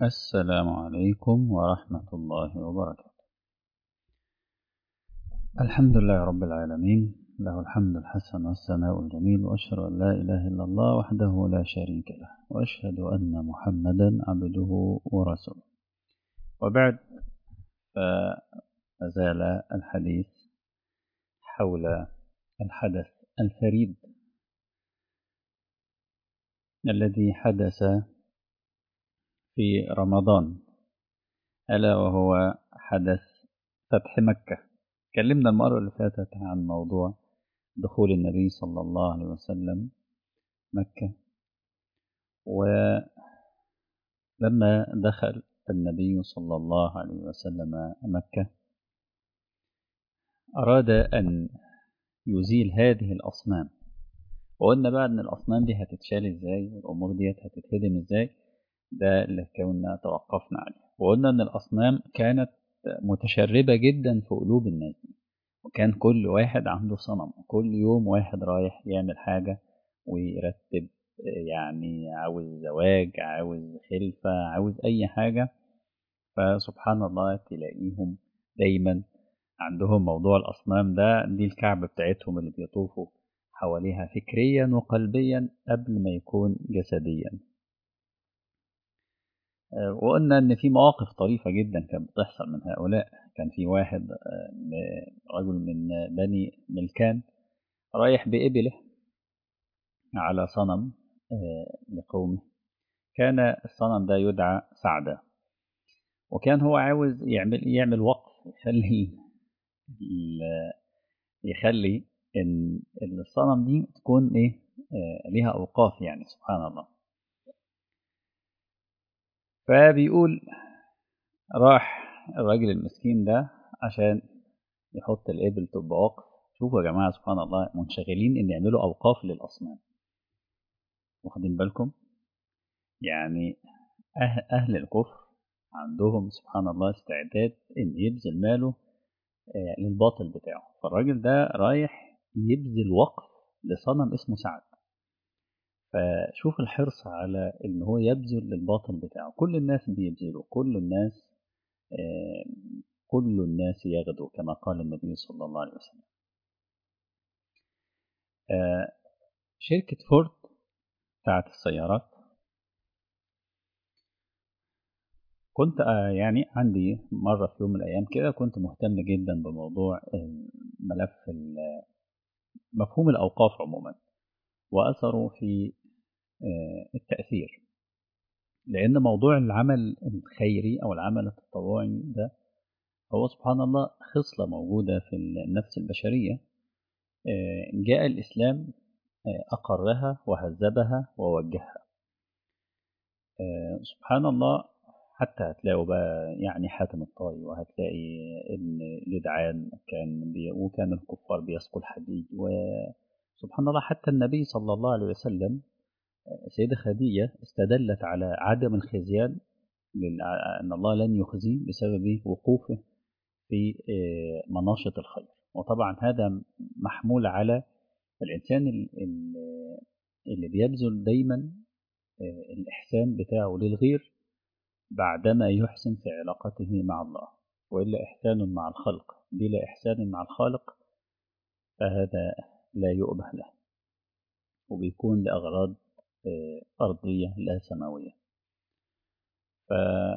السلام عليكم ورحمة الله وبركاته الحمد لله رب العالمين له الحمد الحسن والثناء الجميل وأشهد أن لا إله إلا الله وحده لا شريك له وأشهد أن محمدا عبده ورسوله وبعد فزال الحديث حول الحدث الفريد الذي حدث في رمضان ألا وهو حدث فتح مكة تكلمنا المرة اللي فاتت عن موضوع دخول النبي صلى الله عليه وسلم مكة ولما دخل النبي صلى الله عليه وسلم مكة أراد أن يزيل هذه الأصنام وقلنا بقى أن الأصنام دي هتتشال إزاي والأمور دي هتتهدم إزاي ده اللي كنا توقفنا عليه وقلنا ان الاصنام كانت متشربة جدا في قلوب الناس دي وكان كل واحد عنده صنم كل يوم واحد رايح يعمل حاجة ويرتب يعني عاوز زواج عاوز خلفة عاوز أي حاجة فسبحان الله تلاقيهم دايما عندهم موضوع الأصنام ده دي الكعبة بتاعتهم اللي بيطوفوا حواليها فكريا وقلبيا قبل ما يكون جسديا وقلنا ان في مواقف طريفه جدا كانت بتحصل من هؤلاء كان في واحد رجل من بني ملكان رايح بإبله على صنم لقومه كان الصنم ده يدعى سعدة وكان هو عاوز يعمل يعمل وقف يخلي يخلي ان الصنم دي تكون ايه ليها اوقاف يعني سبحان الله فبيقول راح الراجل المسكين ده عشان يحط الإبل تبقى وقف شوفوا يا جماعة سبحان الله منشغلين إن يعملوا أوقاف للأصنام واخدين بالكم يعني أهل, أهل الكفر عندهم سبحان الله استعداد إن يبذل ماله للباطل بتاعه فالراجل ده رايح يبذل وقف لصنم اسمه سعد فشوف الحرص على ان هو يبذل للباطل بتاعه كل الناس بيبذلوا كل الناس آه كل الناس يغدو كما قال النبي صلى الله عليه وسلم آه شركة فورد بتاعت السيارات كنت آه يعني عندي مرة في يوم من الأيام كده كنت مهتم جدا بموضوع ملف مفهوم الأوقاف عموما وأثره في التأثير لأن موضوع العمل الخيري أو العمل التطوعي ده هو سبحان الله خصلة موجودة في النفس البشرية جاء الإسلام أقرها وهذبها ووجهها سبحان الله حتى هتلاقوا بقى يعني حاتم الطائي وهتلاقي ابن لدعان كان بي وكان الكفار بيسقوا الحديد وسبحان الله حتى النبي صلى الله عليه وسلم سيدة خديجة استدلت على عدم الخزيان أن الله لن يخزي بسبب وقوفه في مناشط الخير وطبعا هذا محمول على الإنسان اللي بيبذل دايما الإحسان بتاعه للغير بعدما يحسن في علاقته مع الله وإلا إحسان مع الخلق بلا إحسان مع الخالق فهذا لا يؤبه له وبيكون لأغراض أرضية لا سماوية ف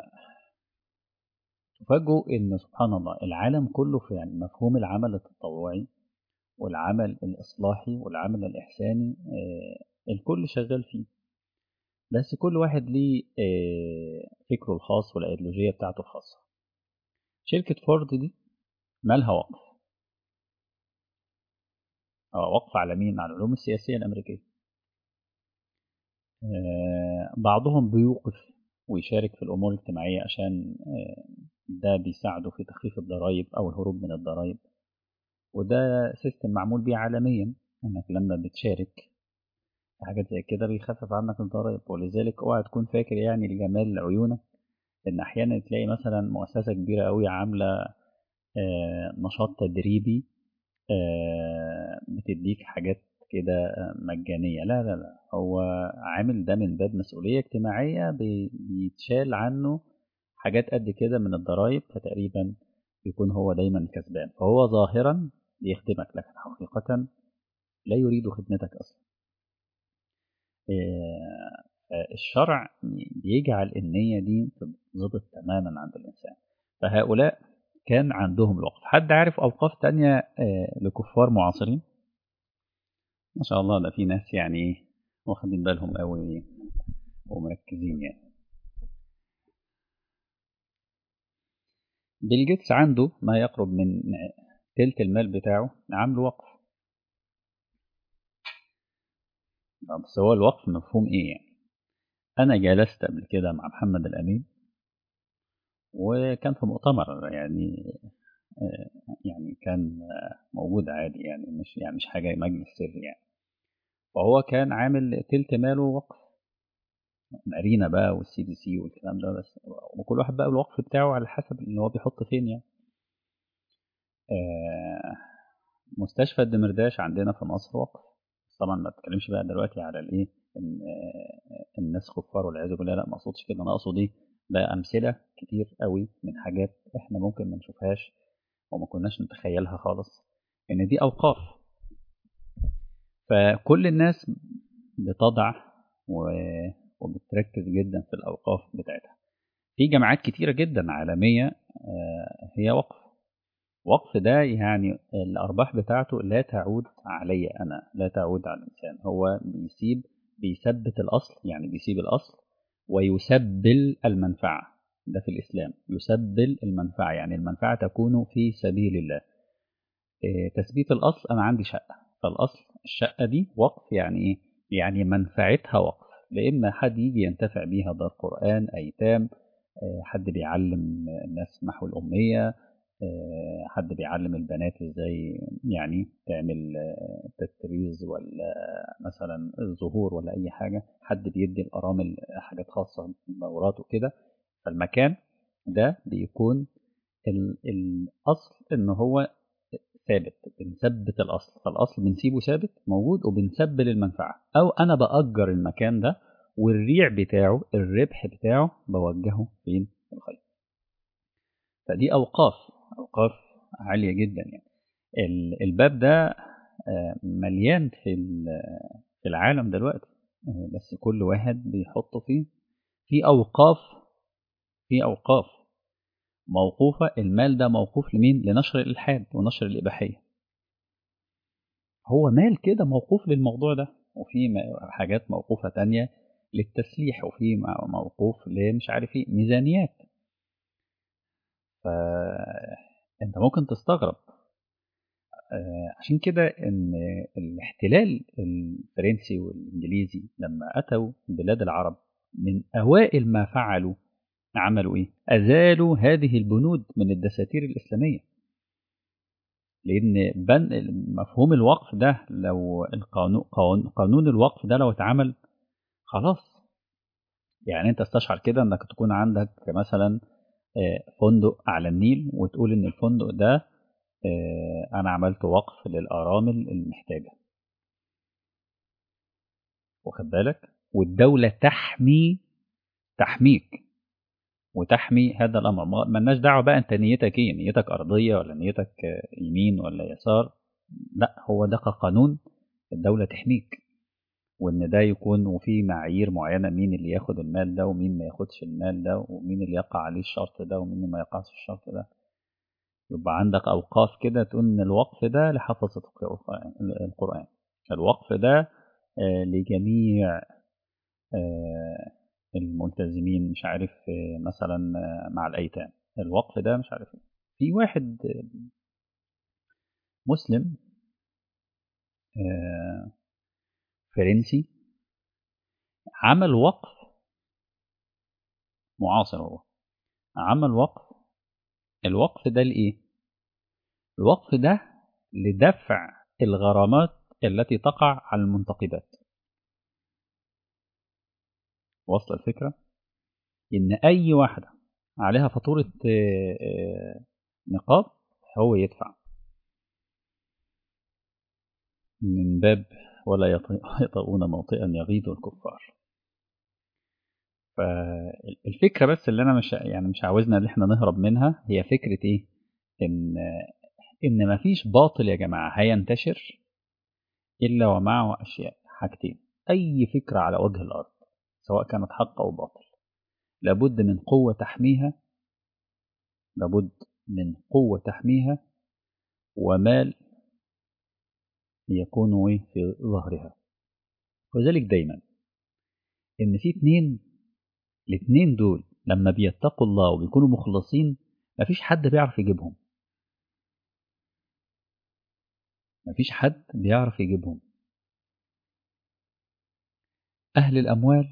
تفاجئوا إن سبحان الله العالم كله في يعني مفهوم العمل التطوعي والعمل الإصلاحي والعمل الإحساني الكل شغال فيه بس كل واحد ليه فكره الخاص والأيديولوجية بتاعته الخاصة شركة فورد دي مالها وقف وقف على مين على العلوم السياسية الأمريكية بعضهم بيوقف ويشارك في الأمور الاجتماعية عشان ده بيساعده في تخفيف الضرائب أو الهروب من الضرائب وده سيستم معمول بيه عالميا انك لما بتشارك في حاجات زي كده بيخفف عنك الضرائب ولذلك اوعى تكون فاكر يعني لجمال عيونك ان احيانا تلاقي مثلا مؤسسه كبيره قوي عامله نشاط تدريبي بتديك حاجات كده مجانية لا لا لا هو عامل ده من باب مسؤولية اجتماعية بيتشال عنه حاجات قد كده من الضرائب فتقريبا يكون هو دايما كسبان فهو ظاهرا بيخدمك لكن حقيقة لا يريد خدمتك أصلا الشرع بيجعل النية دي تتظبط تماما عند الإنسان فهؤلاء كان عندهم الوقف حد عارف أوقاف تانية لكفار معاصرين ما شاء الله ده في ناس يعني واخدين بالهم قوي ومركزين يعني بيل جيتس عنده ما يقرب من تلت المال بتاعه عامله وقف بس هو الوقف مفهوم ايه يعني انا جلست قبل كده مع محمد الامين وكان في مؤتمر يعني يعني كان موجود عادي يعني مش يعني مش حاجه مجلس سري يعني فهو كان عامل تلت ماله وقف مارينا بقى والسي دي سي والكلام ده بس وكل واحد بقى الوقف بتاعه على حسب اللي هو بيحط فين يعني مستشفى الدمرداش عندنا في مصر وقف طبعا ما بتكلمش بقى دلوقتي على الايه ان الناس كفار والعياذ بالله لا ما اقصدش كده انا اقصد ايه ده امثله كتير قوي من حاجات احنا ممكن ما نشوفهاش وما كناش نتخيلها خالص ان دي اوقاف فكل الناس بتضع وبتركز جدا في الاوقاف بتاعتها في جامعات كتيره جدا عالميه هي وقف وقف ده يعني الارباح بتاعته لا تعود علي انا لا تعود على الانسان هو بيسيب بيثبت الاصل يعني بيسيب الاصل ويسبل المنفعه ده في الاسلام يسبل المنفعه يعني المنفعه تكون في سبيل الله تثبيت الاصل انا عندي شقه فالاصل الشقه دي وقف يعني ايه يعني منفعتها وقف لاما حد يجي ينتفع بيها دار قران ايتام حد بيعلم الناس محو الاميه حد بيعلم البنات ازاي يعني تعمل تتريز ولا مثلا الظهور ولا اي حاجه حد بيدي الارامل حاجات خاصه دورات وكده فالمكان ده بيكون الاصل ان هو ثابت بنثبت الاصل فالاصل بنسيبه ثابت موجود وبنسبل المنفعه او انا باجر المكان ده والريع بتاعه الربح بتاعه بوجهه فين الخير فدي اوقاف اوقاف عاليه جدا يعني الباب ده مليان في في العالم دلوقتي بس كل واحد بيحط فيه في اوقاف في اوقاف موقوفه المال ده موقوف لمين لنشر الالحاد ونشر الاباحيه هو مال كده موقوف للموضوع ده وفي حاجات موقوفه تانية للتسليح وفي موقوف لمش عارف ايه ميزانيات فانت ممكن تستغرب عشان كده ان الاحتلال الفرنسي والانجليزي لما اتوا بلاد العرب من اوائل ما فعلوا عملوا ايه ازالوا هذه البنود من الدساتير الاسلاميه لان بن مفهوم الوقف ده لو القانون قانون الوقف ده لو اتعمل خلاص يعني انت استشعر كده انك تكون عندك مثلا فندق على النيل وتقول ان الفندق ده انا عملت وقف للارامل المحتاجه واخد بالك والدوله تحمي تحميك وتحمي هذا الامر ملناش دعوه بقى انت نيتك ايه نيتك ارضيه ولا نيتك يمين ولا يسار لا هو ده قانون الدوله تحميك وان ده يكون وفي معايير معينه مين اللي ياخد المال ده ومين ما ياخدش المال ده ومين اللي يقع عليه الشرط ده ومين اللي ما يقعش الشرط ده يبقى عندك اوقاف كده تقول ان الوقف ده لحفظة القرآن الوقف ده لجميع الملتزمين مش عارف مثلا مع الايتام الوقف ده مش عارف في واحد مسلم فرنسي عمل وقف معاصر هو عمل وقف الوقف ده لإيه؟ الوقف ده لدفع الغرامات التي تقع على المنتقبات وصل الفكرة؟ إن أي واحدة عليها فاتورة نقاب هو يدفع من باب ولا يطؤون موطئا يغيظ الكفار فالفكرة بس اللي أنا مش يعني مش عاوزنا اللي احنا نهرب منها هي فكرة إيه؟ إن إن مفيش باطل يا جماعة هينتشر إلا ومعه أشياء حاجتين أي فكرة على وجه الأرض سواء كانت حق أو باطل لابد من قوة تحميها لابد من قوة تحميها ومال يكون في ظهرها وذلك دايما إن في اتنين الاتنين دول لما بيتقوا الله وبيكونوا مخلصين مفيش حد بيعرف يجيبهم مفيش حد بيعرف يجيبهم أهل الأموال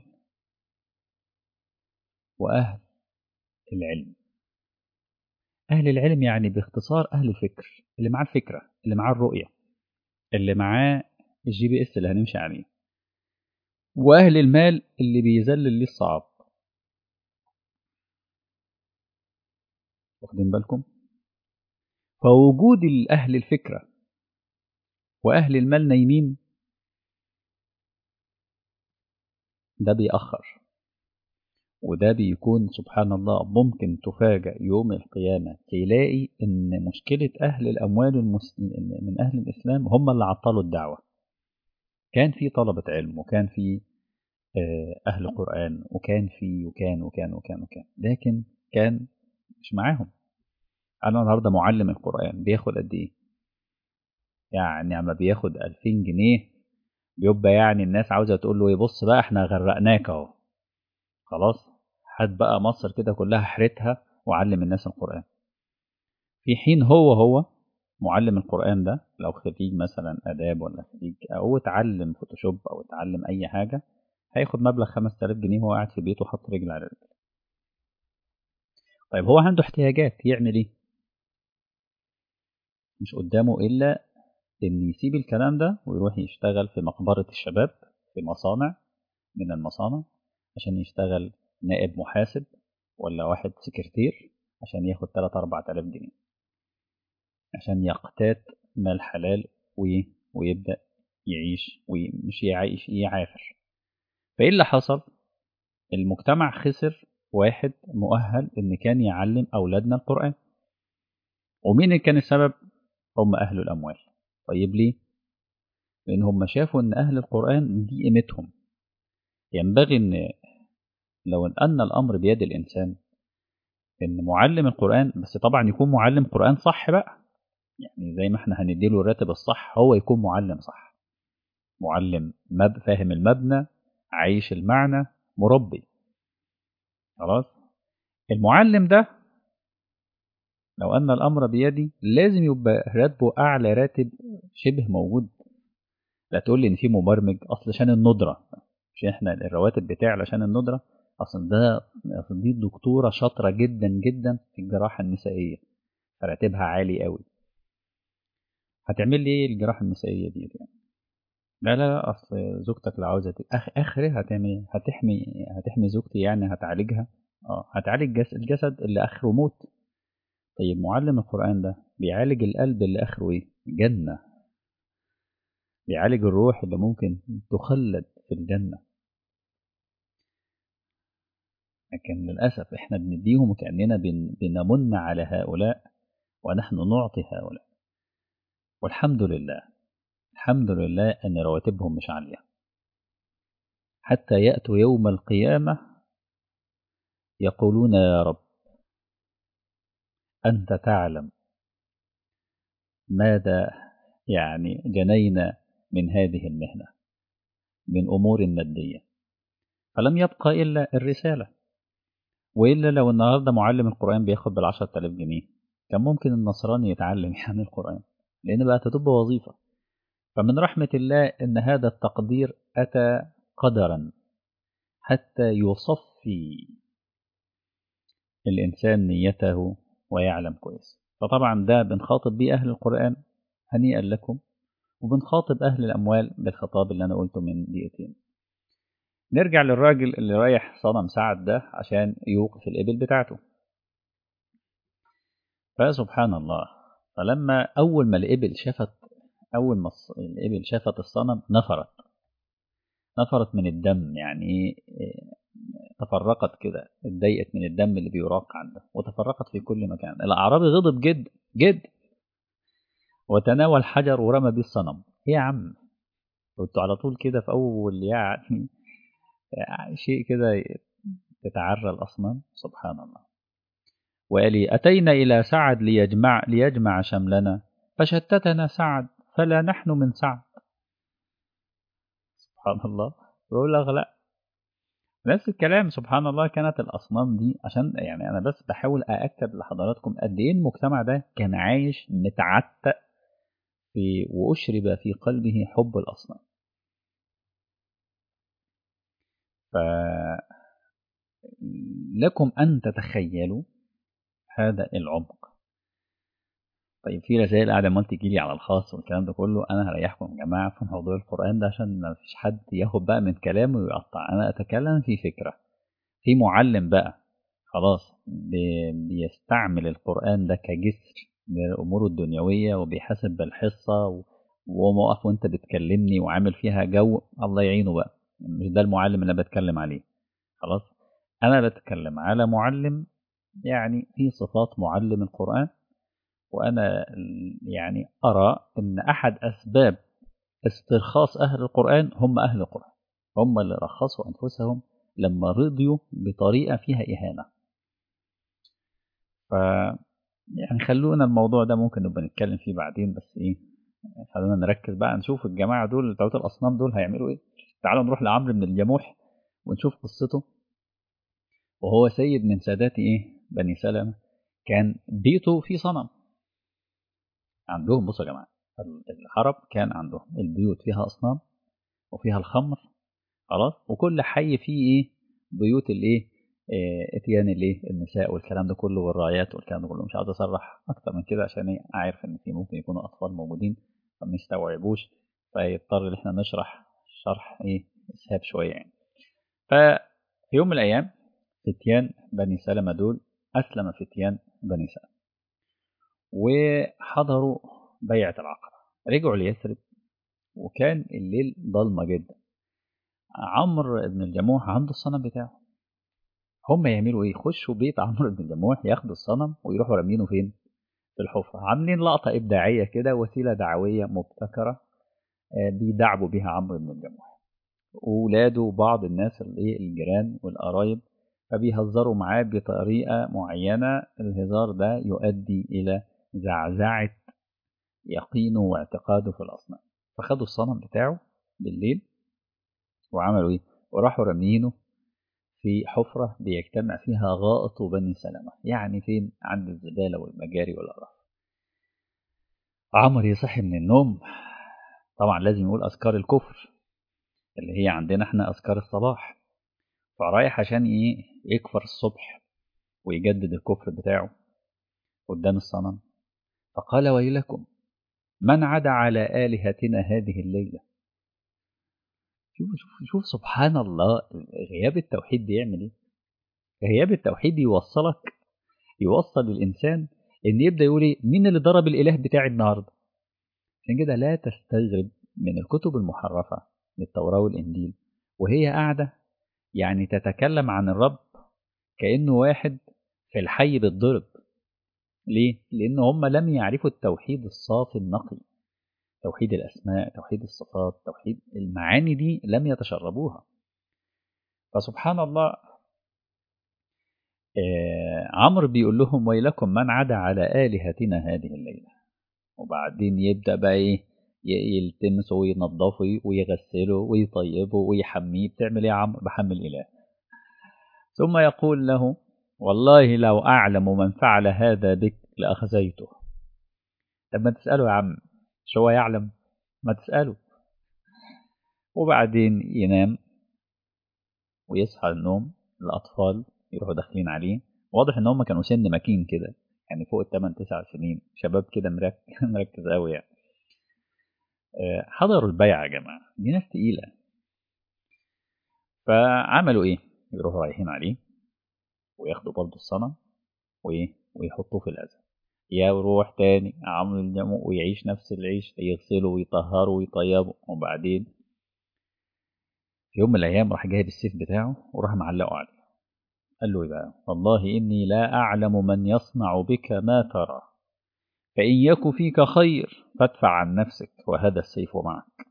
وأهل العلم أهل العلم يعني باختصار أهل الفكر اللي معاه الفكرة اللي معاه الرؤية اللي معاه الجي بي اس اللي هنمشي عليه وأهل المال اللي بيذلل ليه الصعب واخدين بالكم فوجود أهل الفكرة وأهل المال نايمين ده بيأخر وده بيكون سبحان الله ممكن تفاجأ يوم القيامة تلاقي إن مشكلة أهل الأموال المسلم من أهل الإسلام هم اللي عطلوا الدعوة كان في طلبة علم وكان في أهل قرآن وكان في وكان وكان وكان وكان لكن كان مش معاهم أنا النهاردة معلم القرآن بياخد قد إيه؟ يعني أما بياخد 2000 جنيه بيبقى يعني الناس عاوزة تقول له بص بقى احنا غرقناك اهو خلاص هات بقى مصر كده كلها حرتها وعلم الناس القرآن في حين هو هو معلم القرآن ده لو خريج مثلا آداب ولا خريج أو اتعلم فوتوشوب أو اتعلم أي حاجة هياخد مبلغ 5000 جنيه وهو قاعد في بيته حاطط رجل على رجل طيب هو عنده احتياجات يعمل ايه؟ مش قدامه إلا إن يسيب الكلام ده ويروح يشتغل في مقبرة الشباب في مصانع من المصانع عشان يشتغل نائب محاسب ولا واحد سكرتير عشان ياخد 3 4000 جنيه عشان يقتات مال حلال ويبدأ يعيش ومش يعيش يعافر فإيه اللي حصل؟ المجتمع خسر واحد مؤهل إن كان يعلم أولادنا القرآن ومين اللي كان السبب؟ هم أهل الأموال طيب ليه؟ لأن هم شافوا إن أهل القرآن دي قيمتهم ينبغي إن لو أن الأمر بيد الإنسان إن معلم القرآن بس طبعا يكون معلم قرآن صح بقى يعني زي ما احنا هنديله الراتب الصح هو يكون معلم صح معلم مب فاهم المبنى عايش المعنى مربي خلاص المعلم ده لو أن الأمر بيدي لازم يبقى راتبه أعلى راتب شبه موجود لا تقول لي إن في مبرمج أصل عشان الندرة مش إحنا الرواتب بتاعي عشان الندرة أصل ده أصل دي دكتورة شاطرة جدا جدا في الجراحة النسائية فراتبها عالي قوي هتعمل لي إيه الجراحة النسائية دي يعني لا لا لا أصل زوجتك لو عاوزة أخ آخره هتعمل هتحمي هتحمي زوجتي يعني هتعالجها اه هتعالج الجسد اللي آخره موت طيب معلم القرآن ده بيعالج القلب اللي آخره إيه؟ جنة بيعالج الروح اللي ممكن تخلد في الجنة لكن للأسف إحنا بنديهم وكأننا بنمن على هؤلاء ونحن نعطي هؤلاء والحمد لله الحمد لله أن رواتبهم مش عالية حتى يأتوا يوم القيامة يقولون يا رب أنت تعلم ماذا يعني جنينا من هذه المهنة من أمور مادية فلم يبقى إلا الرسالة وإلا لو النهاردة معلم القرآن بياخد بالعشرة آلاف جنيه كان ممكن النصراني يتعلم يعني القرآن لأن بقى تبقى وظيفة فمن رحمة الله أن هذا التقدير أتى قدرا حتى يصفي الإنسان نيته ويعلم كويس فطبعا ده بنخاطب بيه أهل القرآن هنيئا لكم وبنخاطب أهل الأموال بالخطاب اللي أنا قلته من دقيقتين نرجع للراجل اللي رايح صنم سعد ده عشان يوقف الإبل بتاعته فسبحان الله فلما أول ما الإبل شافت أول ما الإبل شافت الصنم نفرت نفرت من الدم يعني تفرقت كده اتضايقت من الدم اللي بيراق عنده وتفرقت في كل مكان الأعرابي غضب جد جد وتناول حجر ورمى بيه الصنم ايه يا عم كنتوا على طول كده في أول يعني شيء كده تتعرى الأصنام سبحان الله وقال أتينا إلى سعد ليجمع, ليجمع شملنا فشتتنا سعد فلا نحن من سعد سبحان الله يقول لك لا نفس الكلام سبحان الله كانت الأصنام دي عشان يعني أنا بس بحاول أأكد لحضراتكم قد إيه المجتمع ده كان عايش متعتق في وأشرب في قلبه حب الأصنام ف لكم أن تتخيلوا هذا العمق طيب في رسائل قاعدة عمال تجي لي على الخاص والكلام ده كله أنا هريحكم يا جماعة في موضوع القرآن ده عشان ما فيش حد ياخد بقى من كلامه ويقطع أنا أتكلم في فكرة في معلم بقى خلاص بيستعمل القرآن ده كجسر للأمور الدنيوية وبيحاسب بالحصة وموقف وأنت بتكلمني وعامل فيها جو الله يعينه بقى مش ده المعلم اللي أنا بتكلم عليه خلاص أنا بتكلم على معلم يعني في صفات معلم القرآن وأنا يعني أرى أن أحد أسباب استرخاص أهل القرآن هم أهل القرآن هم اللي رخصوا أنفسهم لما رضيوا بطريقة فيها إهانة ف يعني خلونا الموضوع ده ممكن نبقى نتكلم فيه بعدين بس إيه خلونا نركز بقى نشوف الجماعة دول بتوع الأصنام دول هيعملوا إيه تعالوا نروح لعمرو بن الجموح ونشوف قصته وهو سيد من سادات إيه بني سلمة كان بيته في صنم عندهم بصوا يا جماعة العرب كان عندهم البيوت فيها أصنام وفيها الخمر خلاص وكل حي فيه إيه بيوت الإيه إيه اتيان الايه النساء والكلام ده كله والرايات والكلام ده كله مش عاوز اصرح اكتر من كده عشان ايه عارف ان في ممكن يكونوا اطفال موجودين فما يستوعبوش فيضطر ان احنا نشرح شرح ايه اسهاب شويه يعني ففي يوم من الايام فتيان بني سلمة دول اسلم فتيان بني سلمة وحضروا بيعة العقبة رجعوا ليثرب وكان الليل ضلمة جدا عمرو بن الجموح عنده الصنم بتاعه هم يعملوا ايه يخشوا بيت عمرو بن الجموح ياخدوا الصنم ويروحوا رامينه فين في الحفرة عاملين لقطة إبداعية كده وسيلة دعوية مبتكرة بيدعبوا بيها عمرو بن الجموح وولاده وبعض الناس اللي الجيران والقرايب فبيهزروا معاه بطريقة معينة الهزار ده يؤدي إلى زعزعة يقينه واعتقاده في الأصنام فخدوا الصنم بتاعه بالليل وعملوا إيه وراحوا رامينه في حفرة بيجتمع فيها غائط بني سلمة يعني فين عند الزبالة والمجاري والأراضي عمر يصحي من النوم طبعا لازم يقول أذكار الكفر اللي هي عندنا احنا أذكار الصباح فرايح عشان ايه يكفر الصبح ويجدد الكفر بتاعه قدام الصنم فقال ويلكم من عدا على آلهتنا هذه الليلة شوف شوف شوف سبحان الله غياب التوحيد بيعمل ايه غياب التوحيد يوصلك يوصل الانسان ان يبدا يقول ايه مين اللي ضرب الاله بتاعي النهارده عشان كده لا تستغرب من الكتب المحرفه للتوراه والانجيل وهي قاعده يعني تتكلم عن الرب كانه واحد في الحي بالضرب ليه لان هم لم يعرفوا التوحيد الصافي النقي توحيد الأسماء توحيد الصفات توحيد المعاني دي لم يتشربوها فسبحان الله آه عمرو بيقول لهم ويلكم من عدا على آلهتنا هذه الليلة وبعدين يبدأ بقى إيه يلتمسه وينظفه ويغسله ويطيبه ويحميه بتعمل إيه يا عمرو بحمل إله ثم يقول له والله لو أعلم من فعل هذا بك لأخزيته لما تسأله يا عم مش هو يعلم ما تسأله وبعدين ينام ويصحى النوم الأطفال يروحوا داخلين عليه واضح إن هم كانوا سن مكين كده يعني فوق الثمان تسع سنين شباب كده مركز مركز قوي يعني حضروا البيعة يا جماعة دي ناس تقيلة فعملوا إيه؟ يروحوا رايحين عليه وياخدوا برضه الصنم وإيه؟ ويحطوه في الأذى يروح تاني عمرو الجموع ويعيش نفس العيش يغسله ويطهره ويطيبه وبعدين في يوم من الأيام راح جايب السيف بتاعه وراح معلقه عليه قال له إيه بقى والله إني لا أعلم من يصنع بك ما ترى فإن يك فيك خير فادفع عن نفسك وهذا السيف معك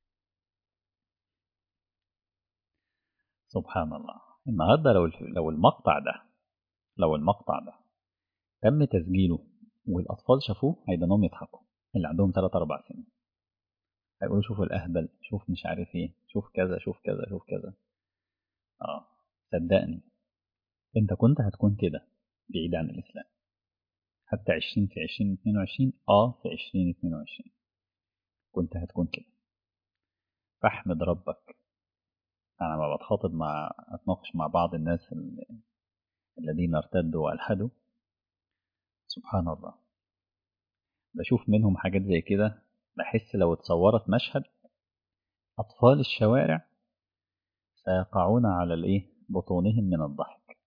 سبحان الله النهارده لو لو المقطع ده لو المقطع ده تم تسجيله والأطفال شافوه هيبقى انهم يضحكوا اللي عندهم 3 4 سنين هيقولوا شوفوا الأهبل شوف مش عارف ايه شوف كذا شوف كذا شوف كذا اه صدقني انت كنت هتكون كده بعيد عن الإسلام حتى 20 في 2022 اه في 2022 كنت هتكون كده فاحمد ربك انا لما بتخاطب مع اتناقش مع بعض الناس الذين ارتدوا والحدوا سبحان الله بشوف منهم حاجات زي كده بحس لو اتصورت مشهد اطفال الشوارع سيقعون على الايه بطونهم من الضحك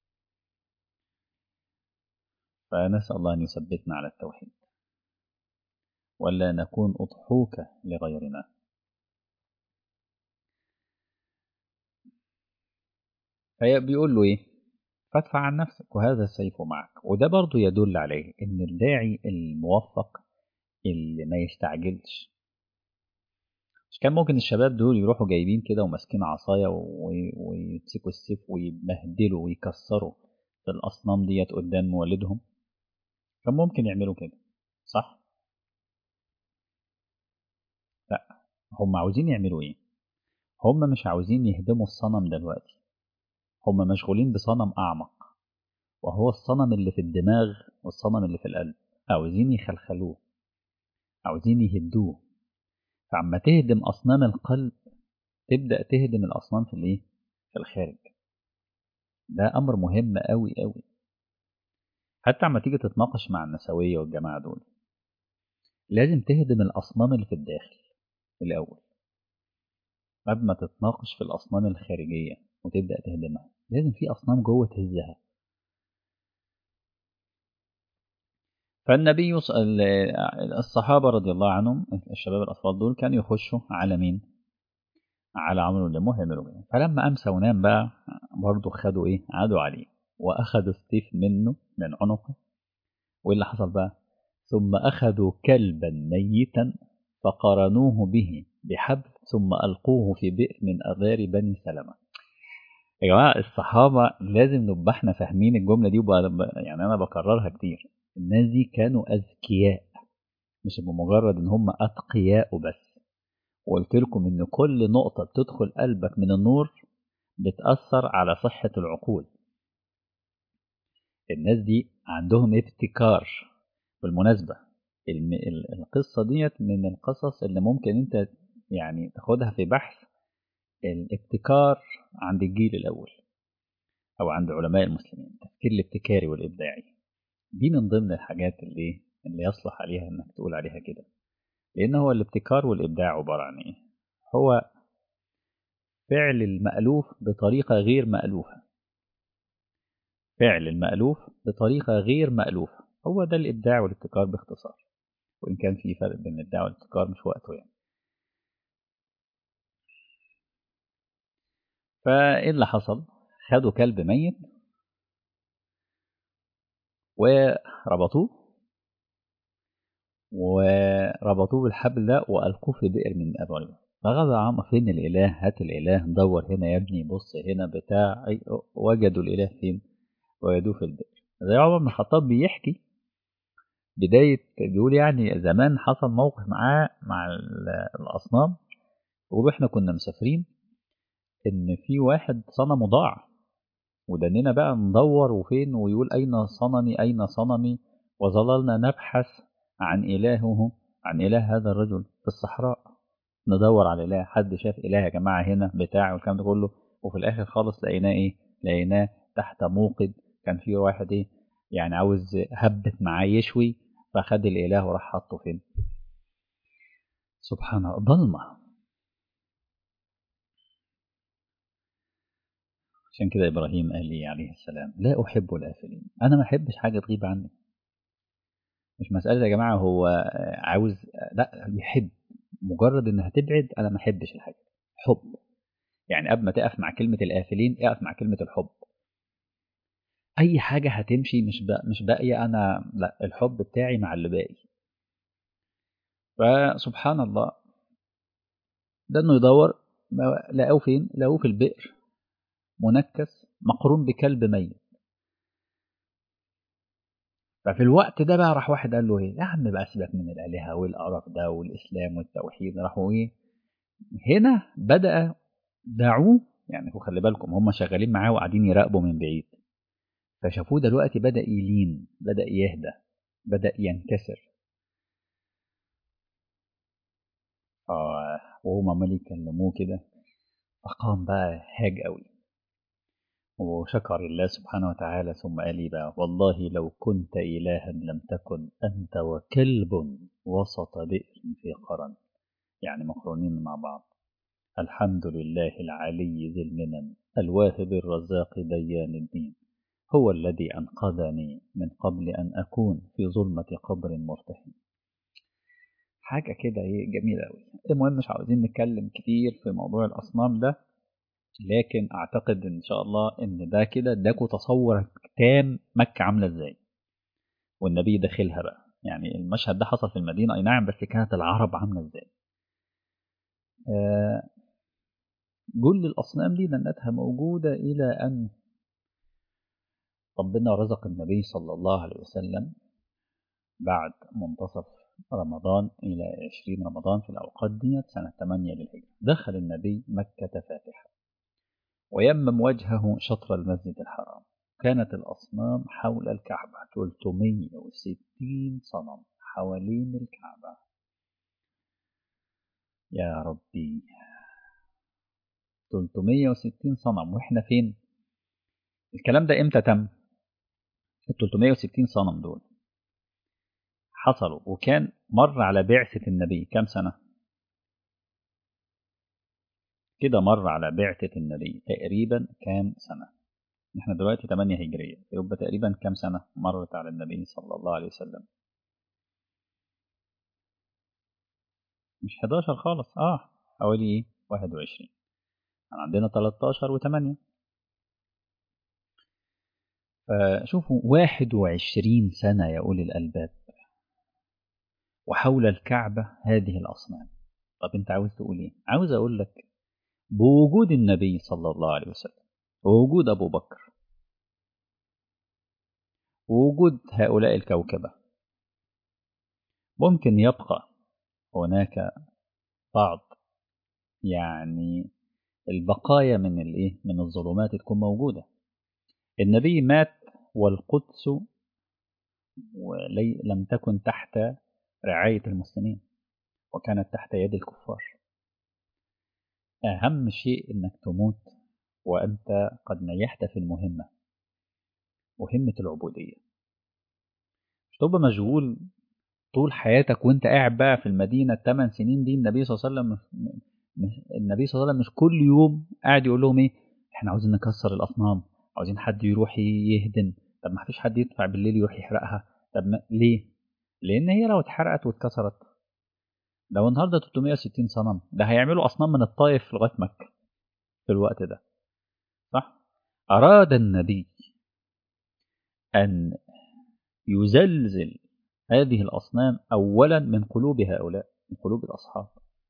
فنسأل الله أن يثبتنا على التوحيد ولا نكون أضحوكة لغيرنا فبيقول له إيه فادفع عن نفسك وهذا السيف معك وده برضو يدل عليه إن الداعي الموفق اللي ما يستعجلش مش كان ممكن الشباب دول يروحوا جايبين كده وماسكين عصاية ويمسكوا السيف ويبهدلوا ويكسروا الأصنام ديت قدام والدهم كان ممكن يعملوا كده صح؟ لا هم عاوزين يعملوا ايه؟ هم مش عاوزين يهدموا الصنم دلوقتي هم مشغولين بصنم أعمق وهو الصنم اللي في الدماغ والصنم اللي في القلب عاوزين يخلخلوه عاوزين يهدوه فعما تهدم أصنام القلب تبدأ تهدم الأصنام في الايه؟ في الخارج ده أمر مهم أوي أوي حتى عما تيجي تتناقش مع النسوية والجماعة دول لازم تهدم الأصنام اللي في الداخل الأول قبل ما تتناقش في الأصنام الخارجية وتبدأ تهدمها لازم في أصنام جوه تهزها فالنبي الصحابة رضي الله عنهم الشباب الأطفال دول كانوا يخشوا على مين؟ على عمرو بن مهم فلما أمسى ونام بقى برضه خدوا إيه؟ عادوا عليه وأخذوا السيف منه من عنقه واللي حصل بقى ثم أخذوا كلبا ميتا فقرنوه به بحبل ثم ألقوه في بئر من أغار بني سلمة يا جماعة الصحابة لازم نبقى احنا فاهمين الجملة دي يعني أنا بكررها كتير الناس دي كانوا أذكياء مش بمجرد إن هم أتقياء وبس وقلت لكم إن كل نقطة بتدخل قلبك من النور بتأثر على صحة العقول الناس دي عندهم ابتكار بالمناسبة القصة ديت من القصص اللي ممكن انت يعني تاخدها في بحث الابتكار عند الجيل الأول أو عند علماء المسلمين التفكير الابتكاري والإبداعي دي من ضمن الحاجات اللي اللي يصلح عليها انك تقول عليها كده لأن هو الابتكار والإبداع عبارة عن إيه؟ هو فعل المألوف بطريقة غير مألوفة فعل المألوف بطريقة غير مألوفة هو ده الإبداع والابتكار باختصار وإن كان في فرق بين الإبداع والابتكار مش وقته يعني فإيه اللي حصل؟ خدوا كلب ميت وربطوه وربطوه بالحبل ده وألقوه في بئر من أبواب فغدا عم فين الإله هات الإله دور هنا يا ابني بص هنا بتاع وجدوا الإله فين وجدوه في البئر زي عمر بن الخطاب بيحكي بداية بيقول يعني زمان حصل موقف معاه مع الأصنام بيقول إحنا كنا مسافرين إن في واحد صنمه ضاع ودننا بقى ندور وفين ويقول أين صنمي أين صنمي وظللنا نبحث عن إلهه عن إله هذا الرجل في الصحراء ندور على إله حد شاف إله يا جماعة هنا بتاع والكلام ده كله وفي الآخر خالص لقيناه إيه لقيناه تحت موقد كان في واحد إيه يعني عاوز هبت معاه يشوي فخد الإله وراح حطه فين سبحان الله ضلمة عشان كده إبراهيم قال لي عليه السلام لا أحب الآفلين أنا ما أحبش حاجة تغيب عني مش مسألة يا جماعة هو عاوز لا يحب مجرد انها تبعد انا ما احبش الحاجة حب يعني قبل ما تقف مع كلمة الآفلين اقف مع كلمة الحب اي حاجة هتمشي مش بق... مش باقية انا لا الحب بتاعي مع اللي باقي فسبحان الله ده انه يدور لقوه فين لقوه في البئر منكس مقرون بكلب ميت ففي الوقت ده بقى راح واحد قال له ايه يا عم بقى سيبك من الالهه والقرف ده والاسلام والتوحيد راحوا ايه هنا بدا دعوه يعني هو خلي بالكم هم شغالين معاه وقاعدين يراقبوا من بعيد فشافوه دلوقتي بدا يلين بدا يهدى بدا ينكسر اه وهم عمال يكلموه كده فقام بقى هاج قوي وشكر الله سبحانه وتعالى ثم قال لي بقى والله لو كنت إلها لم تكن أنت وكلب وسط بئر في قرن يعني مقرونين مع بعض الحمد لله العلي ذي المنن الواهب الرزاق ديان الدين هو الذي أنقذني من قبل أن أكون في ظلمة قبر مرتحم حاجة كده ايه جميلة أوي المهم مش عاوزين نتكلم كتير في موضوع الأصنام ده لكن اعتقد ان شاء الله ان ده كده اداكوا تصور تام مكة عاملة ازاي والنبي داخلها بقى يعني المشهد ده حصل في المدينة اي نعم بس كانت العرب عاملة ازاي آه كل الاصنام دي دنتها موجودة الى ان ربنا رزق النبي صلى الله عليه وسلم بعد منتصف رمضان إلى 20 رمضان في الأوقات ديت سنة 8 للهجرة دخل النبي مكة فاتحة ويمم وجهه شطر المسجد الحرام كانت الأصنام حول الكعبة 360 صنم حوالين الكعبة يا ربي 360 صنم واحنا فين الكلام ده امتى تم ال 360 صنم دول حصلوا وكان مر على بعثة النبي كم سنة كده مر على بعثة النبي تقريبا كام سنة احنا دلوقتي 8 هجرية يبقى تقريبا كام سنة مرت على النبي صلى الله عليه وسلم مش 11 خالص اه حوالي ايه 21 عندنا 13 و8 فشوفوا 21 سنة يا أولي الألباب وحول الكعبة هذه الأصنام طب أنت عاوز تقول إيه؟ عاوز أقول لك بوجود النبي صلى الله عليه وسلم ووجود أبو بكر ووجود هؤلاء الكوكبة ممكن يبقى هناك بعض يعني البقايا من الايه من الظلمات تكون موجودة النبي مات والقدس ولي لم تكن تحت رعاية المسلمين وكانت تحت يد الكفار أهم شيء إنك تموت وأنت قد نجحت في المهمة مهمة العبودية مش تبقى مشغول طول حياتك وانت قاعد بقى في المدينة الثمان سنين دي النبي صلى الله عليه وسلم النبي صلى الله عليه وسلم مش كل يوم قاعد يقول لهم ايه احنا عاوزين نكسر الأصنام عاوزين حد يروح يهدم طب ما فيش حد يدفع بالليل يروح يحرقها طب ما ليه لان هي لو اتحرقت واتكسرت لو النهارده 360 صنم ده هيعملوا اصنام من الطائف لغايه مكه في الوقت ده صح اراد النبي ان يزلزل هذه الاصنام اولا من قلوب هؤلاء من قلوب الاصحاب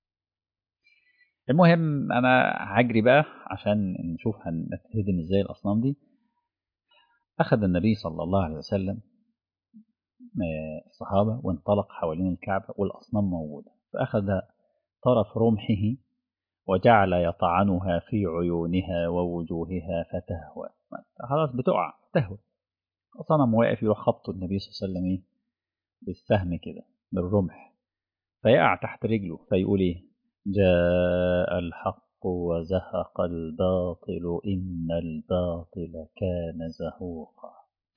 المهم انا هجري بقى عشان نشوف هنتهدم ازاي الاصنام دي اخذ النبي صلى الله عليه وسلم الصحابة وانطلق حوالين الكعبة والأصنام موجودة فأخذ طرف رمحه وجعل يطعنها في عيونها ووجوهها فتهوى خلاص بتقع تهوى صنم واقف يروح خبط النبي صلى الله عليه وسلم ايه بالسهم كده بالرمح فيقع تحت رجله فيقول ايه جاء الحق وزهق الباطل إن الباطل كان زهوقا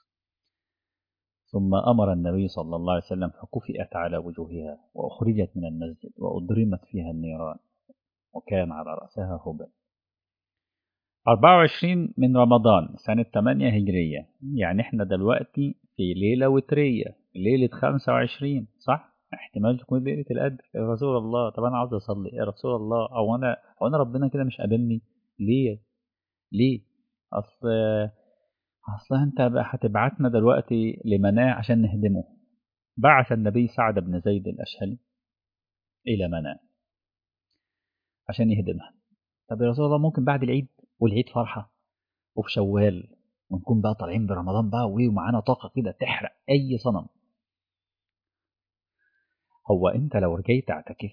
ثم أمر النبي صلى الله عليه وسلم فكفئت على وجوهها وأخرجت من المسجد وأضرمت فيها النيران وكان على رأسها هبل 24 من رمضان سنة 8 هجرية يعني احنا دلوقتي في ليلة وترية ليلة 25 صح؟ احتمال تكون ليلة القدر يا رسول الله طب أنا عاوز أصلي يا رسول الله أو أنا أو أنا ربنا كده مش قابلني ليه؟ ليه؟ أصل أصل أنت بقى هتبعتنا دلوقتي لمناه عشان نهدمه بعث النبي سعد بن زيد الأشهلي إلى مناه عشان يهدمها طب يا رسول الله ممكن بعد العيد والعيد فرحة وفي شوال ونكون بقى طالعين برمضان بقى ومعانا طاقة كده تحرق أي صنم هو أنت لو جاي تعتكف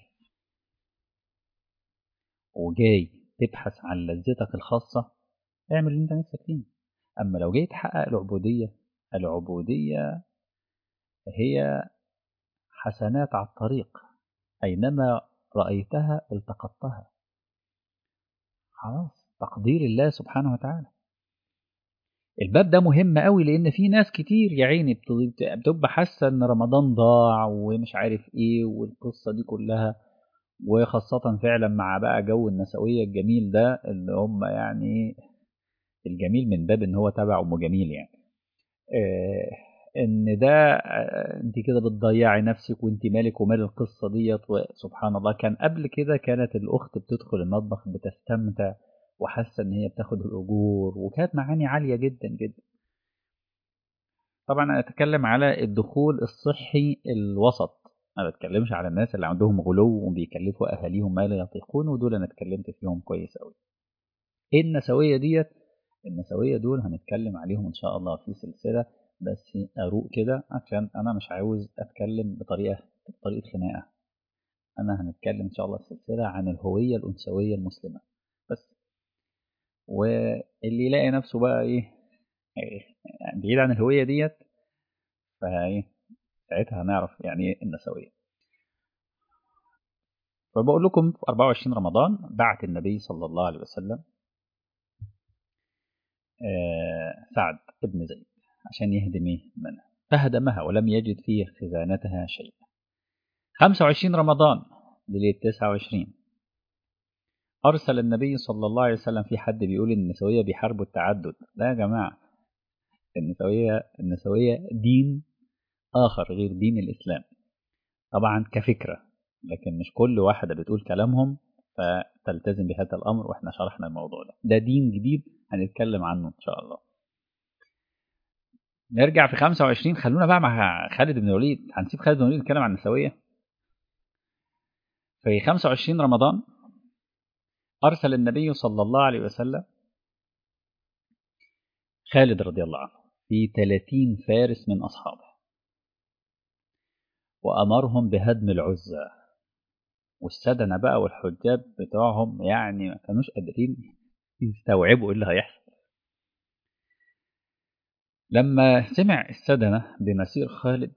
وجاي تبحث عن لذتك الخاصة اعمل اللي أنت نفسك فيه أما لو جاي تحقق العبودية العبودية هي حسنات على الطريق أينما رأيتها التقطتها خلاص تقدير الله سبحانه وتعالى الباب ده مهم قوي لان في ناس كتير يا عيني بتبقى حاسه ان رمضان ضاع ومش عارف ايه والقصه دي كلها وخاصه فعلا مع بقى جو النسويه الجميل ده اللي هم يعني الجميل من باب ان هو تبع ام جميل يعني آه ان ده آه انت كده بتضيعي نفسك وانت مالك ومال القصه ديت وسبحان الله كان قبل كده كانت الاخت بتدخل المطبخ بتستمتع وحاسه ان هي بتاخد الاجور وكانت معاني عاليه جدا جدا طبعا انا اتكلم على الدخول الصحي الوسط ما بتكلمش على الناس اللي عندهم غلو وبيكلفوا اهاليهم ما لا يطيقون ودول انا اتكلمت فيهم كويس قوي ايه النسويه ديت النسويه دول هنتكلم عليهم ان شاء الله في سلسله بس اروق كده عشان انا مش عاوز اتكلم بطريقه بطريقه خناقه انا هنتكلم ان شاء الله في سلسله عن الهويه الانثويه المسلمه بس واللي يلاقي نفسه بقى ايه يعني بعيد عن الهويه ديت فايه ساعتها هنعرف يعني ايه النسويه فبقول لكم في 24 رمضان بعت النبي صلى الله عليه وسلم سعد بن زيد عشان يهدم منها فهدمها ولم يجد في خزانتها شيئا 25 رمضان ليلة 29 أرسل النبي صلى الله عليه وسلم في حد بيقول إن النسوية بيحاربوا التعدد لا يا جماعة النسوية النسوية دين آخر غير دين الإسلام طبعا كفكرة لكن مش كل واحدة بتقول كلامهم فتلتزم بهذا الأمر وإحنا شرحنا الموضوع ده ده دين جديد هنتكلم عنه إن شاء الله نرجع في 25 خلونا بقى مع خالد بن الوليد هنسيب خالد بن الوليد نتكلم عن النسوية في 25 رمضان أرسل النبي صلى الله عليه وسلم خالد رضي الله عنه في 30 فارس من أصحابه وأمرهم بهدم العزة والسدنة بقى والحجاب بتوعهم يعني ما كانوش قادرين يستوعبوا ايه اللي هيحصل لما سمع السدنة بمسير خالد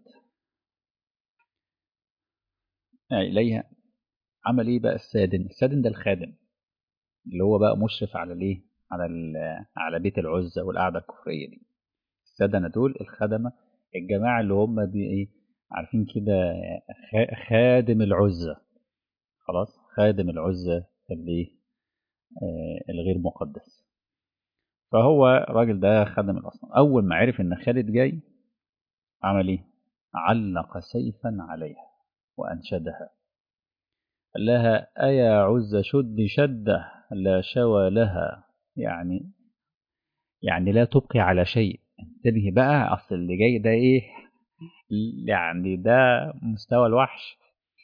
إليها عمل ايه بقى السادن السادن ده الخادم اللي هو بقى مشرف على الايه على على بيت العزة والقعدة الكفرية دي السدنة دول الخدمة الجماعة اللي هم بي ايه عارفين كده خادم العزة خلاص خادم العزة اللي آه الغير مقدس فهو الراجل ده خدم الأصنام أول ما عرف إن خالد جاي عمل إيه؟ علق سيفا عليها وأنشدها قال لها أيا عزة شد شدة لا شوى لها يعني يعني لا تبقي على شيء انتبهي بقى أصل اللي جاي ده إيه يعني ده مستوى الوحش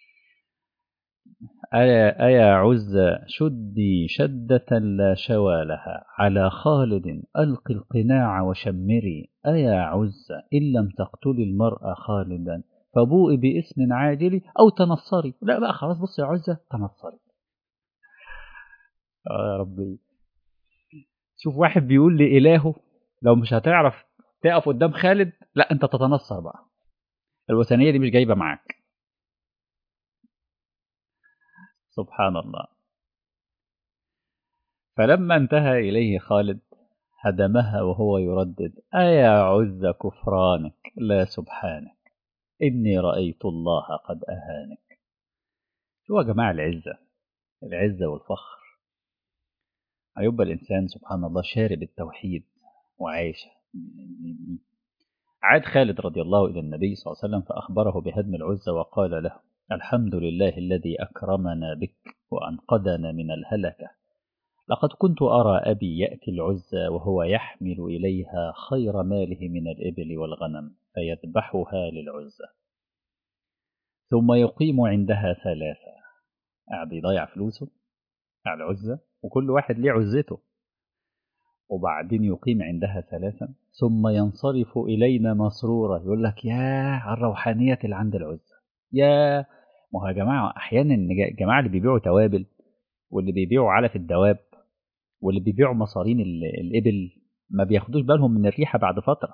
أيا, أيا عزة شدي شدة لا شوى لها على خالد ألق القناع وشمري أيا عزة إن لم تقتلي المرأة خالدا فبوئي باسم عاجل أو تنصري لا بقى خلاص بص يا عزة تنصري آه يا ربي شوف واحد بيقول لإلهه لو مش هتعرف تقف قدام خالد لا أنت تتنصر بقى الوثنية دي مش جايبة معاك سبحان الله فلما انتهى إليه خالد هدمها وهو يردد أيا عز كفرانك لا سبحانك إني رأيت الله قد أهانك شو يا جماعة العزة العزة والفخر هيبقى الإنسان سبحان الله شارب التوحيد وعايش عاد خالد رضي الله إلى النبي صلى الله عليه وسلم فأخبره بهدم العزة وقال له الحمد لله الذي أكرمنا بك وأنقذنا من الهلكة لقد كنت أرى أبي يأتي العزة وهو يحمل إليها خير ماله من الإبل والغنم فيذبحها للعزة ثم يقيم عندها ثلاثة قاعد يضيع فلوسه على العزة وكل واحد ليه عزته وبعدين يقيم عندها ثلاثا ثم ينصرف إلينا مسرورا يقول لك يا على الروحانية اللي عند العزة يا ما هو يا جماعة أحيانا الجماعة اللي بيبيعوا توابل واللي بيبيعوا علف الدواب واللي بيبيعوا مصارين الإبل ما بياخدوش بالهم من الريحة بعد فترة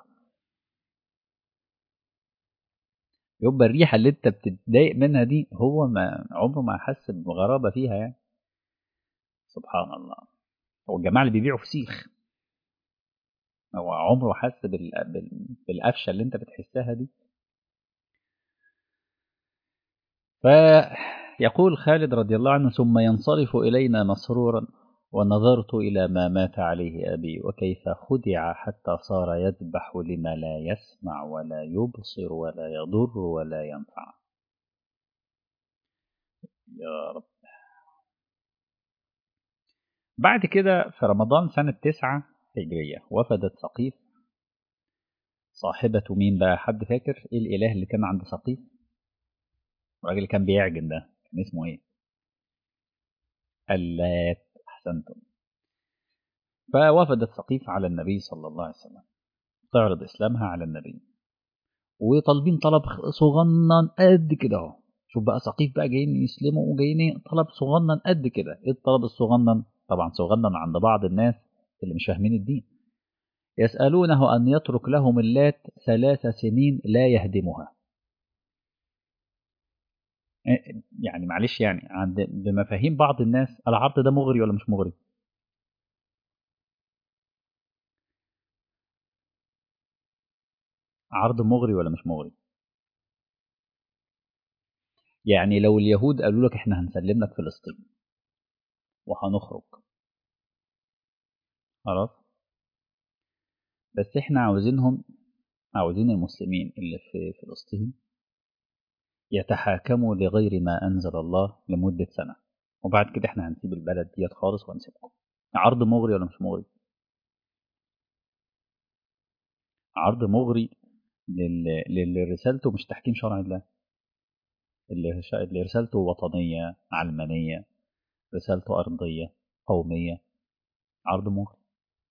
يبقى الريحة اللي انت بتتضايق منها دي هو ما عمره ما حس بغرابة فيها يعني سبحان الله هو الجماعة اللي بيبيعوا فسيخ هو عمره حس بال... بال... بالقفشة اللي انت بتحسها دي فيقول خالد رضي الله عنه ثم ينصرف إلينا مسرورا ونظرت إلى ما مات عليه أبي وكيف خدع حتى صار يذبح لما لا يسمع ولا يبصر ولا يضر ولا ينفع يا رب بعد كده في رمضان سنة تسعة هجرية وفدت سقيف صاحبة مين بقى حد فاكر ايه الإله اللي كان عند سقيف الراجل اللي كان بيعجن ده كان اسمه ايه اللات أحسنتم فوفدت سقيف على النبي صلى الله عليه وسلم تعرض إسلامها على النبي وطالبين طلب صغنن قد كده اهو شوف بقى سقيف بقى جايين يسلموا وجايين طلب صغنن قد كده ايه الطلب الصغنن طبعا صغنن عند بعض الناس اللي مش فاهمين الدين يسألونه أن يترك لهم اللات ثلاث سنين لا يهدمها يعني معلش يعني عند بمفاهيم بعض الناس العرض ده مغري ولا مش مغري عرض مغري ولا مش مغري يعني لو اليهود قالوا لك احنا هنسلم لك فلسطين وهنخرج خلاص بس احنا عاوزينهم عاوزين المسلمين اللي في فلسطين يتحاكموا لغير ما أنزل الله لمدة سنة وبعد كده احنا هنسيب البلد ديت خالص وهنسيبكم عرض مغري ولا مش مغري عرض مغري للي, للي رسالته مش تحكيم شرع الله اللي, اللي رسالته وطنية علمانية رسالته أرضية قومية عرض مغري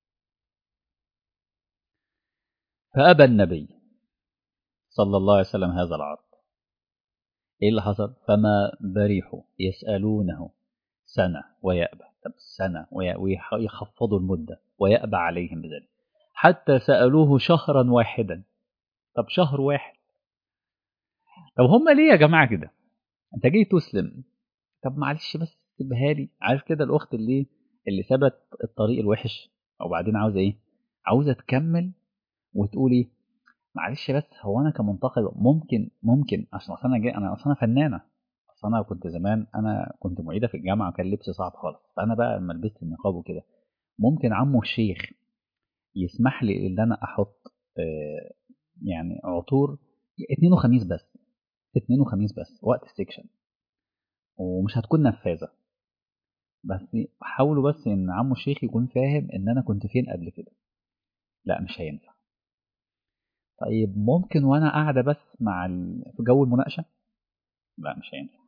فأبى النبي صلى الله عليه وسلم هذا العرض ايه اللي حصل فما بريحوا يسألونه سنة ويأبى طب سنة ويخفضوا المدة ويأبى عليهم بذلك حتى سألوه شهرا واحدا طب شهر واحد طب هم ليه يا جماعة كده انت جاي تسلم طب معلش بس سيبها لي عارف كده الاخت اللي اللي سابت الطريق الوحش وبعدين عاوزه ايه عاوزه تكمل وتقولي معلش بس هو انا كمنتقد ممكن ممكن عشان اصل انا جاي انا اصل انا فنانه اصل انا كنت زمان انا كنت معيده في الجامعه وكان لبسي صعب خالص فانا بقى لما لبست النقاب وكده ممكن عمو الشيخ يسمح لي ان انا احط آه يعني عطور اثنين وخميس بس اثنين وخميس بس وقت السكشن ومش هتكون نفاذه بس حاولوا بس ان عمو الشيخ يكون فاهم ان انا كنت فين قبل كده لا مش هينفع طيب ممكن وانا قاعده بس مع ال... في جو المناقشه لا مش هينفع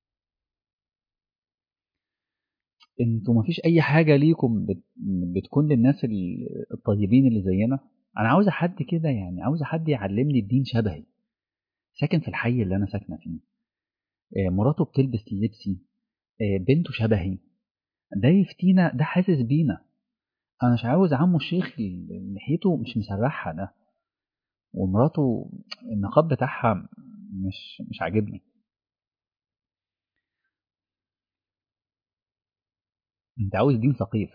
انتوا مفيش اي حاجه ليكم بت... بتكون للناس الطيبين اللي زينا انا عاوز حد كده يعني عاوز حد يعلمني الدين شبهي ساكن في الحي اللي انا ساكنه فيه مراته بتلبس لبسي بنته شبهي ده يفتينا ده حاسس بينا انا مش عاوز عمو الشيخ لحيته مش مسرحها ده ومراته النقاب بتاعها مش مش عاجبني انت عاوز دين ثقيف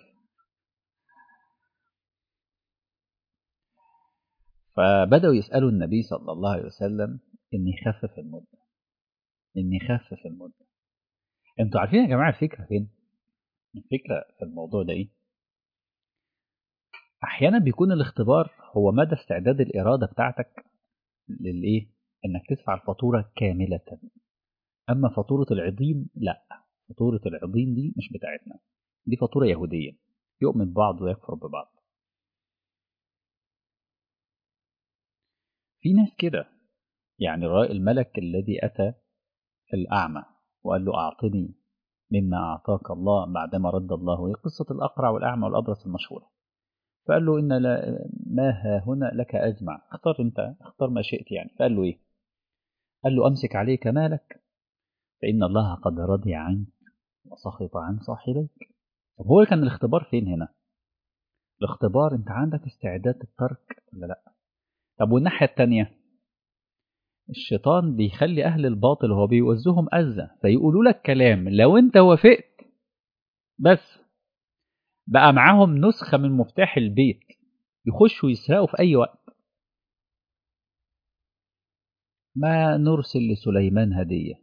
فبدأوا يسألوا النبي صلى الله عليه وسلم إن يخفف المدة إن يخفف المدة انتوا عارفين يا جماعة الفكرة فين؟ الفكرة في الموضوع ده إيه؟ أحيانا بيكون الاختبار هو مدى استعداد الإرادة بتاعتك للإيه؟ إنك تدفع الفاتورة كاملة أما فاتورة العظيم لا فاتورة العظيم دي مش بتاعتنا دي فاتورة يهودية يؤمن ببعض ويكفر ببعض في ناس كده يعني رأى الملك الذي أتى الأعمى وقال له أعطني مما أعطاك الله بعدما رد الله هي قصة الأقرع والأعمى والأبرص المشهورة فقال له إن لا ما ها هنا لك أجمع اختار أنت اختار ما شئت يعني فقال له إيه قال له أمسك عليك مالك فإن الله قد رضي عنك وسخط عن صاحبيك طب هو كان الاختبار فين هنا الاختبار أنت عندك استعداد الترك ولا لا طب والناحية التانية الشيطان بيخلي أهل الباطل هو بيوزهم أذى فيقولوا لك كلام لو أنت وافقت بس بقى معاهم نسخة من مفتاح البيت يخشوا يسرقوا في أي وقت ما نرسل لسليمان هدية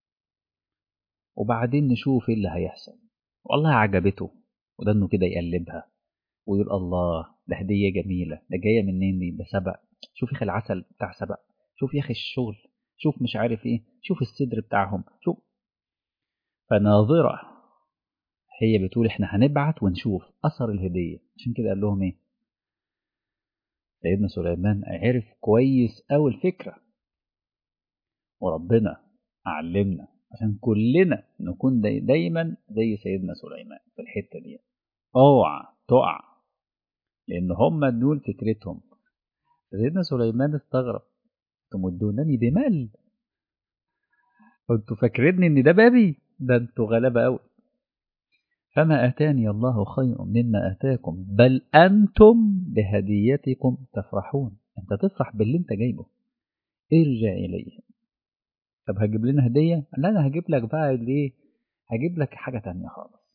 وبعدين نشوف ايه اللي هيحصل والله عجبته وده انه كده يقلبها ويقول الله ده هدية جميلة ده جاية منين دي ده سبق شوف يا اخي العسل بتاع سبق شوف يا اخي الشغل شوف مش عارف ايه شوف الصدر بتاعهم شوف فناظرة هي بتقول احنا هنبعت ونشوف اثر الهدية عشان كده قال لهم ايه سيدنا سليمان عرف كويس قوي الفكرة وربنا علمنا عشان كلنا نكون داي دايما زي سيدنا سليمان في الحتة دي اوعى تقع لان هم دول فكرتهم سيدنا سليمان استغرب تمدونني بمال كنتوا فاكريني ان ده بابي ده انتوا غلابه قوي فما اتاني الله خير مما اتاكم بل انتم بهديتكم تفرحون انت تفرح باللي انت جايبه ارجع اليه طب هجيب لنا هديه لا انا هجيب لك بقى الايه هجيب لك حاجه تانية خالص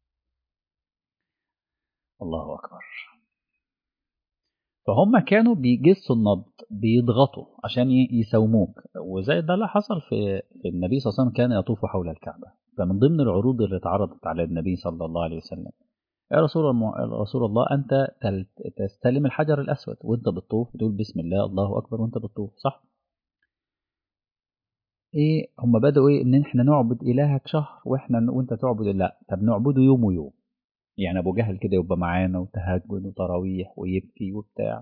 الله اكبر فهم كانوا بيجسوا النبض بيضغطوا عشان يساوموك وزي ده اللي حصل في, في النبي صلى الله عليه وسلم كان يطوف حول الكعبة فمن ضمن العروض اللي اتعرضت على النبي صلى الله عليه وسلم يا رسول الله, رسول الله أنت تستلم الحجر الأسود وأنت بتطوف تقول بسم الله الله أكبر وأنت بتطوف صح؟ إيه هم بدأوا إيه إن إحنا نعبد إلهك شهر وإحنا وأنت تعبد لا طب نعبده يوم ويوم يعني ابو جهل كده يبقى معانا وتهجد وتراويح ويبكي وبتاع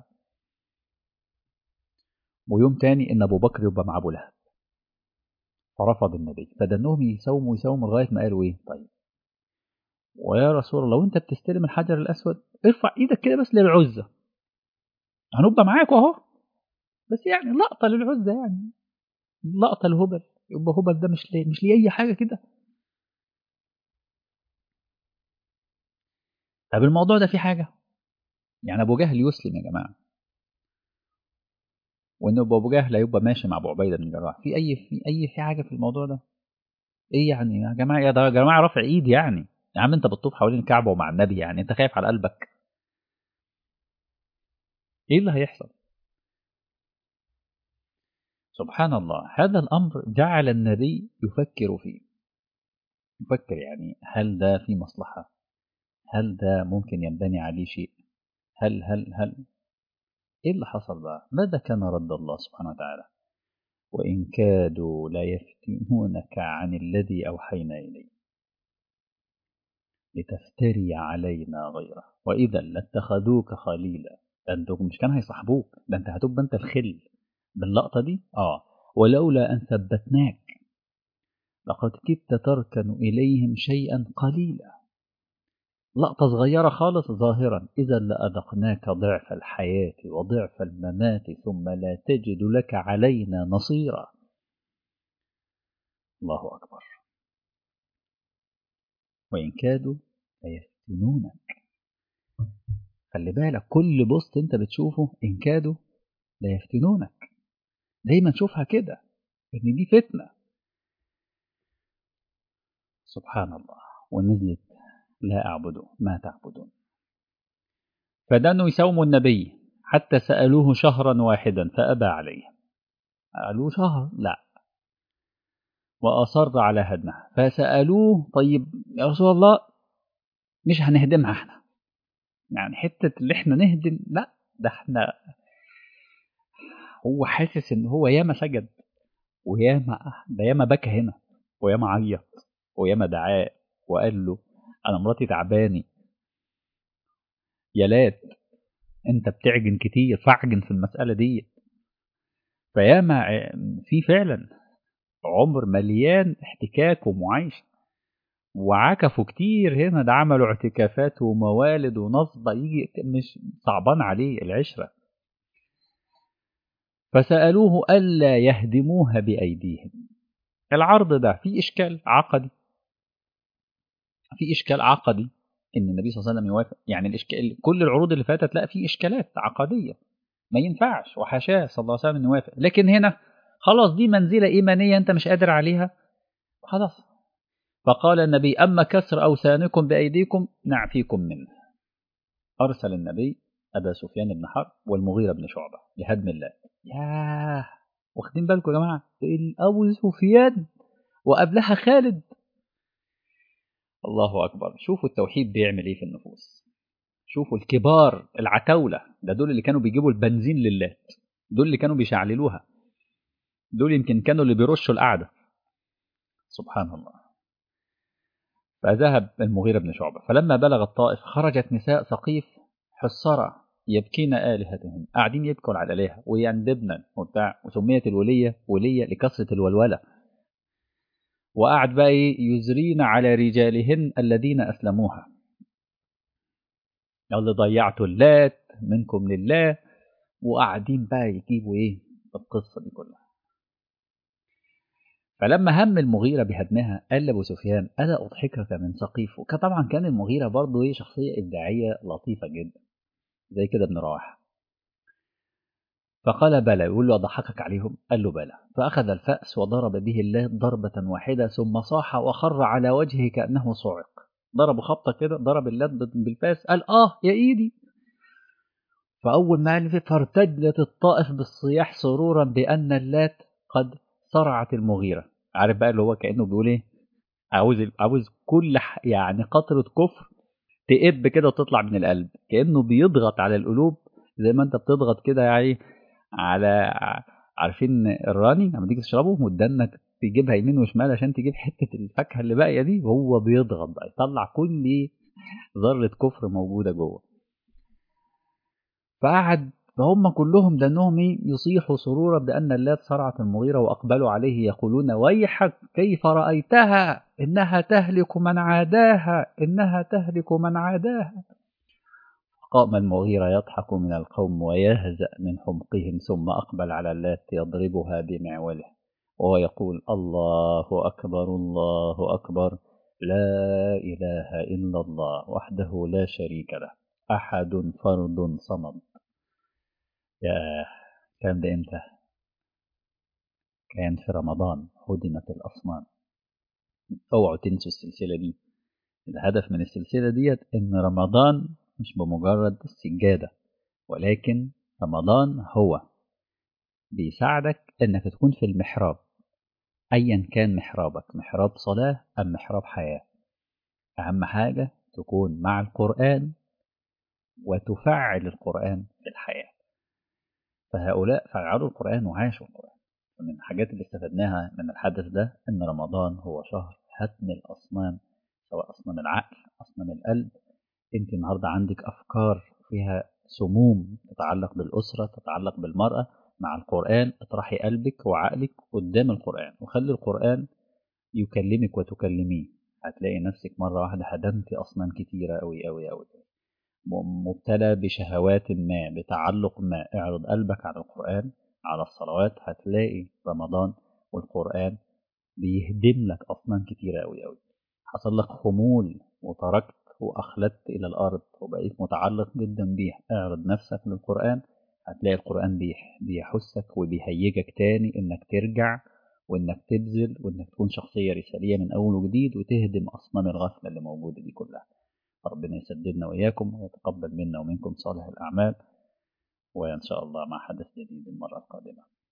ويوم تاني ان ابو بكر يبقى مع ابو لهب فرفض النبي فدنهم يساوموا يساوموا لغايه ما قالوا ايه طيب ويا رسول الله وانت بتستلم الحجر الاسود ارفع ايدك كده بس للعزه هنبقى معاك اهو بس يعني لقطه للعزه يعني لقطه لهبل يبقى هبل ده مش ليه مش ليه اي حاجه كده طب الموضوع ده فيه حاجة يعني أبو جهل يسلم يا جماعة وإن أبو جهل هيبقى ماشي مع أبو عبيدة بن الجراح في أي في أي في حاجة في الموضوع ده إيه يعني يا جماعة يا ده يا جماعة رافع إيد يعني يا عم أنت بتطوف حوالين الكعبة ومع النبي يعني أنت خايف على قلبك إيه اللي هيحصل سبحان الله هذا الأمر جعل النبي يفكر فيه يفكر يعني هل ده في مصلحة هل ده ممكن ينبني عليه شيء هل هل هل ايه اللي حصل بقى ماذا كان رد الله سبحانه وتعالى وإن كادوا ليفتنونك عن الذي أوحينا إليه لتفتري علينا غيره وإذا لاتخذوك خليلا ده انتوا مش كان هيصاحبوك ده انت هتبقى انت الخل باللقطة دي اه ولولا أن ثبتناك لقد كدت تركن إليهم شيئا قليلا لقطة صغيرة خالص ظاهرا إذا لأذقناك ضعف الحياة وضعف الممات ثم لا تجد لك علينا نصيرا الله أكبر وإن كادوا ليفتنونك خلي بالك كل بوست انت بتشوفه إن كادوا ليفتنونك دايما شوفها كده إن دي فتنة سبحان الله ونزلت لا أعبد ما تعبدون فدانوا يساوموا النبي حتى سألوه شهرا واحدا فأبى عليه قالوا شهر لا وأصر على هدمها فسألوه طيب يا رسول الله مش هنهدمها احنا يعني حتة اللي احنا نهدم لا ده احنا هو حاسس ان هو ياما سجد وياما ده ياما بكى هنا وياما عيط وياما دعاه وقال له انا مراتي تعباني يا لات انت بتعجن كتير فاعجن في المسألة دي فياما في فعلا عمر مليان احتكاك ومعايشة وعكفوا كتير هنا ده عملوا اعتكافات وموالد ونصبة يجي مش صعبان عليه العشرة فسألوه ألا يهدموها بأيديهم العرض ده في إشكال عقدي في إشكال عقدي إن النبي صلى الله عليه وسلم يوافق يعني الإشكال كل العروض اللي فاتت لا في إشكالات عقدية ما ينفعش وحاشاه صلى الله عليه وسلم يوافق لكن هنا خلاص دي منزلة إيمانية أنت مش قادر عليها خلاص فقال النبي أما كسر أوثانكم بأيديكم نعفيكم منه أرسل النبي أبا سفيان بن حرب والمغيرة بن شعبة لهدم الله ياه واخدين بالكم يا جماعة أبو سفيان وقبلها خالد الله أكبر شوفوا التوحيد بيعمل إيه في النفوس شوفوا الكبار العتاولة ده دول اللي كانوا بيجيبوا البنزين لله دول اللي كانوا بيشعللوها دول يمكن كانوا اللي بيرشوا القعدة سبحان الله فذهب المغيرة بن شعبة فلما بلغ الطائف خرجت نساء ثقيف حصرة يبكين آلهتهم قاعدين يبكوا على الآلهة ويندبن وبتاع وسميت الولية ولية لكثرة الولولة وقعد بقى يزرين على رجالهن الذين أسلموها اللي ضيعتوا اللات منكم لله وقاعدين بقى يجيبوا ايه القصة دي كلها فلما هم المغيرة بهدمها قال لأبو سفيان ألا أضحكك من سقيف طبعا كان المغيرة برضه ايه شخصية إبداعية لطيفة جدا زي كده ابن رواحة فقال بلى يقول له أضحكك عليهم قال له بلى فأخذ الفأس وضرب به الله ضربة واحدة ثم صاح وخر على وجهه كأنه صعق ضرب خبطة كده ضرب اللات بالفاس قال آه يا إيدي فأول ما قال فارتجلت الطائف بالصياح سرورا بأن اللات قد صرعت المغيرة عارف بقى اللي هو كأنه بيقول إيه عاوز عاوز كل يعني قطرة كفر تقب كده وتطلع من القلب كأنه بيضغط على القلوب زي ما أنت بتضغط كده يعني على عارفين الراني لما تيجي تشربه ودنك تجيبها يمين وشمال عشان تجيب حته الفاكهه اللي باقيه دي وهو بيضغط بقى يطلع كل ذره كفر موجوده جوه فقعد فهم كلهم دنهم يصيحوا سرورا بان اللات صرعت المغيره واقبلوا عليه يقولون ويحك كيف رايتها انها تهلك من عاداها انها تهلك من عاداها قام المغيرة يضحك من القوم ويهزأ من حمقهم ثم أقبل على اللات يضربها بمعوله وهو يقول الله أكبر الله أكبر لا إله إلا الله وحده لا شريك له أحد فرد صمد يا كان ده إمتى كان في رمضان هدمت الأصنام اوعوا تنسوا السلسلة دي الهدف من السلسلة ديت إن رمضان مش بمجرد السجادة ولكن رمضان هو بيساعدك انك تكون في المحراب ايا كان محرابك محراب صلاة ام محراب حياة اهم حاجة تكون مع القرآن وتفعل القرآن في الحياة فهؤلاء فعلوا القرآن وعاشوا القرآن من الحاجات اللي استفدناها من الحدث ده ان رمضان هو شهر هدم الاصنام سواء اصنام العقل اصنام القلب انت النهارده عندك افكار فيها سموم تتعلق بالاسره تتعلق بالمراه مع القران اطرحي قلبك وعقلك قدام القران وخلي القران يكلمك وتكلميه هتلاقي نفسك مره واحده هدمتي اصنام كتيره قوي قوي قوي مبتلى بشهوات ما بتعلق ما اعرض قلبك على القران على الصلوات هتلاقي رمضان والقران بيهدم لك اصنام كتيره قوي قوي حصل لك خمول وتركت وأخلدت إلى الأرض وبقيت متعلق جدا بيه اعرض نفسك للقرآن هتلاقي القرآن بيحسك وبيهيجك تاني إنك ترجع وإنك تبذل وإنك تكون شخصية رسالية من أول وجديد وتهدم أصنام الغفلة اللي موجودة دي كلها ربنا يسددنا وإياكم ويتقبل منا ومنكم صالح الأعمال وإن شاء الله مع حدث جديد المرة القادمة